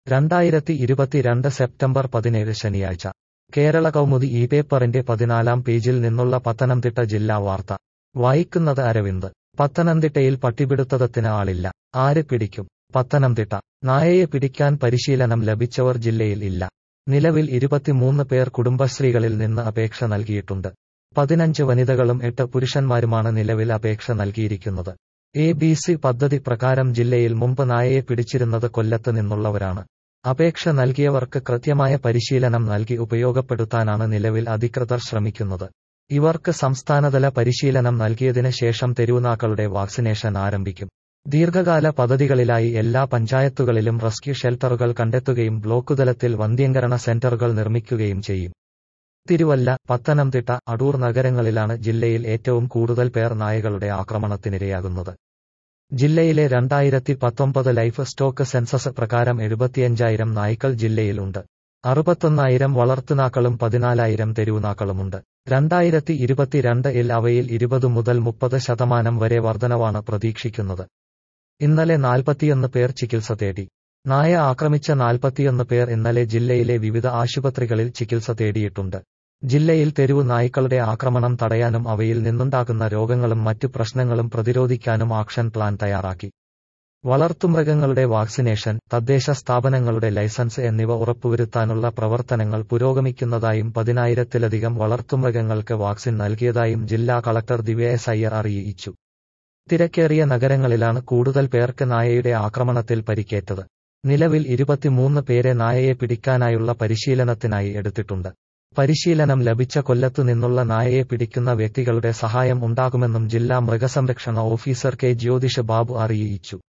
രണ്ടായിരത്തി ഇരുപത്തിരണ്ട് സെപ്റ്റംബർ പതിനേഴ് ശനിയാഴ്ച കേരള കൗമുദി ഈ പേപ്പറിന്റെ പതിനാലാം പേജിൽ നിന്നുള്ള പത്തനംതിട്ട ജില്ലാ വാർത്ത വായിക്കുന്നത് അരവിന്ദ് പത്തനംതിട്ടയിൽ പട്ടിപിടുത്തത്തിന് ആളില്ല ആര് പിടിക്കും പത്തനംതിട്ട നായയെ പിടിക്കാൻ പരിശീലനം ലഭിച്ചവർ ജില്ലയിൽ ഇല്ല നിലവിൽ ഇരുപത്തിമൂന്ന് പേർ കുടുംബശ്രീകളിൽ നിന്ന് അപേക്ഷ നൽകിയിട്ടുണ്ട് പതിനഞ്ച് വനിതകളും എട്ട് പുരുഷന്മാരുമാണ് നിലവിൽ അപേക്ഷ നൽകിയിരിക്കുന്നത് എ ബി സി പദ്ധതി പ്രകാരം ജില്ലയിൽ മുമ്പ് നായയെ പിടിച്ചിരുന്നത് കൊല്ലത്ത് നിന്നുള്ളവരാണ് അപേക്ഷ നൽകിയവർക്ക് കൃത്യമായ പരിശീലനം നൽകി ഉപയോഗപ്പെടുത്താനാണ് നിലവിൽ അധികൃതർ ശ്രമിക്കുന്നത് ഇവർക്ക് സംസ്ഥാനതല പരിശീലനം നൽകിയതിന് ശേഷം തെരുവുനാക്കളുടെ വാക്സിനേഷൻ ആരംഭിക്കും ദീർഘകാല പദ്ധതികളിലായി എല്ലാ പഞ്ചായത്തുകളിലും റെസ്ക്യൂ ഷെൽട്ടറുകൾ കണ്ടെത്തുകയും ബ്ലോക്കുതലത്തിൽ വന്ധ്യംകരണ സെന്ററുകൾ നിർമ്മിക്കുകയും ചെയ്യും തിരുവല്ല പത്തനംതിട്ട അടൂർ നഗരങ്ങളിലാണ് ജില്ലയിൽ ഏറ്റവും കൂടുതൽ പേർ നായകളുടെ ആക്രമണത്തിനിരയാകുന്നത് ജില്ലയിലെ രണ്ടായിരത്തി പത്തൊമ്പത് ലൈഫ് സ്റ്റോക്ക് സെൻസസ് പ്രകാരം എഴുപത്തിയഞ്ചായിരം നായ്ക്കൾ ജില്ലയിലുണ്ട് അറുപത്തൊന്നായിരം വളർത്തുനാക്കളും പതിനാലായിരം തെരുവുനാക്കളുമുണ്ട് രണ്ടായിരത്തി ഇരുപത്തിരണ്ട് ഇൽ അവയിൽ ഇരുപത് മുതൽ മുപ്പത് ശതമാനം വരെ വർധനവാണ് പ്രതീക്ഷിക്കുന്നത് ഇന്നലെ നാൽപ്പത്തിയൊന്ന് പേർ ചികിത്സ തേടി നായ ആക്രമിച്ച നാൽപ്പത്തിയൊന്ന് പേർ ഇന്നലെ ജില്ലയിലെ വിവിധ ആശുപത്രികളിൽ ചികിത്സ തേടിയിട്ടുണ്ട് ജില്ലയിൽ തെരുവു നായ്ക്കളുടെ ആക്രമണം തടയാനും അവയിൽ നിന്നുണ്ടാകുന്ന രോഗങ്ങളും മറ്റു പ്രശ്നങ്ങളും പ്രതിരോധിക്കാനും ആക്ഷൻ പ്ലാൻ തയ്യാറാക്കി വളർത്തുമൃഗങ്ങളുടെ വാക്സിനേഷൻ തദ്ദേശ സ്ഥാപനങ്ങളുടെ ലൈസൻസ് എന്നിവ ഉറപ്പുവരുത്താനുള്ള പ്രവർത്തനങ്ങൾ പുരോഗമിക്കുന്നതായും പതിനായിരത്തിലധികം വളർത്തുമൃഗങ്ങൾക്ക് വാക്സിൻ നൽകിയതായും ജില്ലാ കളക്ടർ ദിവ്യ എസ് അയ്യർ അറിയിച്ചു തിരക്കേറിയ നഗരങ്ങളിലാണ് കൂടുതൽ പേർക്ക് നായയുടെ ആക്രമണത്തിൽ പരിക്കേറ്റത് നിലവിൽ ഇരുപത്തിമൂന്ന് പേരെ നായയെ പിടിക്കാനായുള്ള പരിശീലനത്തിനായി എടുത്തിട്ടുണ്ട് പരിശീലനം ലഭിച്ച കൊല്ലത്തു നിന്നുള്ള നായയെ പിടിക്കുന്ന വ്യക്തികളുടെ സഹായം ഉണ്ടാകുമെന്നും ജില്ലാ മൃഗസംരക്ഷണ ഓഫീസർ കെ ജ്യോതിഷ് ബാബു അറിയിച്ചു